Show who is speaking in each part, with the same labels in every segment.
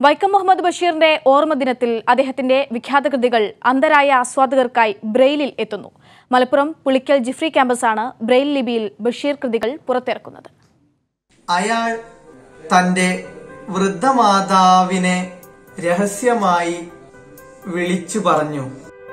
Speaker 1: വൈക്കം മുഹമ്മദ് ബഷീറിന്റെ ഓർമ്മ ദിനത്തിൽ അദ്ദേഹത്തിന്റെ വിഖ്യാത കൃതികൾ അന്തരായ ആസ്വാദകർക്കായി ബ്രെയിലിൽ എത്തുന്നു മലപ്പുറം പുളിക്കൽ ജിഫ്രി ക്യാമ്പസാണ് ബ്രെയിൽ ലിപിയിൽ ബഷീർ കൃതികൾ പുറത്തിറക്കുന്നത്
Speaker 2: അയാൾ തന്റെ വൃദ്ധമാതാവിനെ രഹസ്യമായി വിളിച്ചു പറഞ്ഞു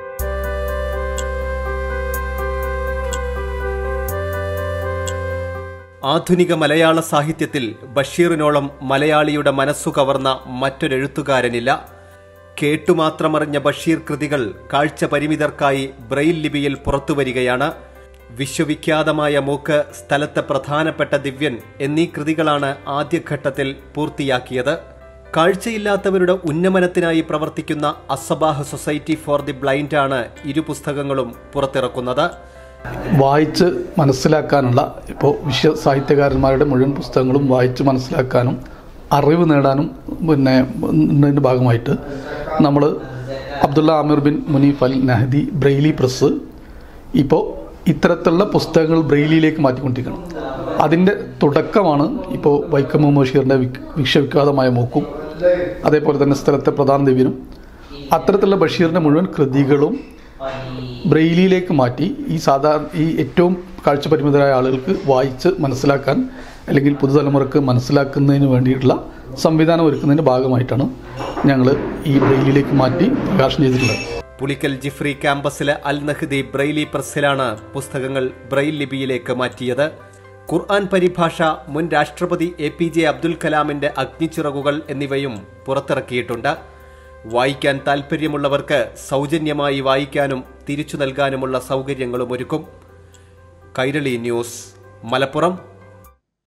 Speaker 3: ആധുനിക മലയാള സാഹിത്യത്തിൽ ബഷീറിനോളം മലയാളിയുടെ മനസ്സു കവർന്ന മറ്റൊരെഴുത്തുകാരനില്ല കേട്ടുമാത്രമറിഞ്ഞ ബഷീർ കൃതികൾ കാഴ്ച പരിമിതർക്കായി ബ്രെയിൽ ലിപിയിൽ പുറത്തുവരികയാണ് വിശ്വവിഖ്യാതമായ മൂക്ക് സ്ഥലത്തെ പ്രധാനപ്പെട്ട ദിവ്യൻ എന്നീ കൃതികളാണ് ആദ്യഘട്ടത്തിൽ പൂർത്തിയാക്കിയത് കാഴ്ചയില്ലാത്തവരുടെ ഉന്നമനത്തിനായി പ്രവർത്തിക്കുന്ന Asabah society for the blind ആണ് ഇരു പുസ്തകങ്ങളും പുറത്തിറക്കുന്നത്
Speaker 4: വായിച്ച് മനസ്സിലാക്കാനുള്ള ഇപ്പോൾ വിശ്വ സാഹിത്യകാരന്മാരുടെ മുഴുവൻ പുസ്തകങ്ങളും വായിച്ച് മനസ്സിലാക്കാനും അറിവ് നേടാനും പിന്നെ ഇതിൻ്റെ ഭാഗമായിട്ട് നമ്മൾ Abdullah Amir bin Munif al Nahdi Braille press ഇപ്പോൾ ഇത്തരത്തിലുള്ള പുസ്തകങ്ങൾ ബ്രെയിലിയിലേക്ക് മാറ്റിക്കൊണ്ടിരിക്കണം അതിൻ്റെ തുടക്കമാണ് ഇപ്പോൾ വൈക്കം മുഹമ്മദ് ബഷീറിൻ്റെ വിക്- വിശ്വവിഖ്യാതമായ മൂക്കും അതേപോലെ തന്നെ സ്ഥലത്തെ പ്രധാന ദിവ്യനും അത്തരത്തിലുള്ള ബഷീറിൻ്റെ മുഴുവൻ കൃതികളും ബ്രെയിലിയിലേക്ക് മാറ്റി ഈ സാധാരണ ഈ ഏറ്റവും കാഴ്ചപരിമിതരായ ആളുകൾക്ക് വായിച്ച് മനസ്സിലാക്കാൻ അല്ലെങ്കിൽ പുതുതലമുറക്ക് മനസ്സിലാക്കുന്നതിന് വേണ്ടിയിട്ടുള്ള സംവിധാനം ഒരുക്കുന്നതിൻ്റെ ഭാഗമായിട്ടാണ് ഞങ്ങൾ ഈ ബ്രെയിലിയിലേക്ക് മാറ്റി പ്രകാശനം ചെയ്തിട്ടുള്ളത്
Speaker 3: പുളിക്കൽ ജിഫ്രി ക്യാമ്പസിലെ അൽ നഹ്ദി ബ്രെയിലി പ്രസ്സിലാണ് പുസ്തകങ്ങൾ ബ്രെയിൽ ലിപിയിലേക്ക് മാറ്റിയത് ഖുർആൻ പരിഭാഷ മുൻ രാഷ്ട്രപതി എ പി ജെ അബ്ദുൽ കലാമിന്റെ അഗ്നിച്ചിറകുകൾ എന്നിവയും പുറത്തിറക്കിയിട്ടുണ്ട് വായിക്കാൻ താൽപ്പര്യമുള്ളവർക്ക് സൗജന്യമായി വായിക്കാനും തിരിച്ചു നൽകാനുമുള്ള സൗകര്യങ്ങളും ഒരുക്കും കൈരളി ന്യൂസ് മലപ്പുറം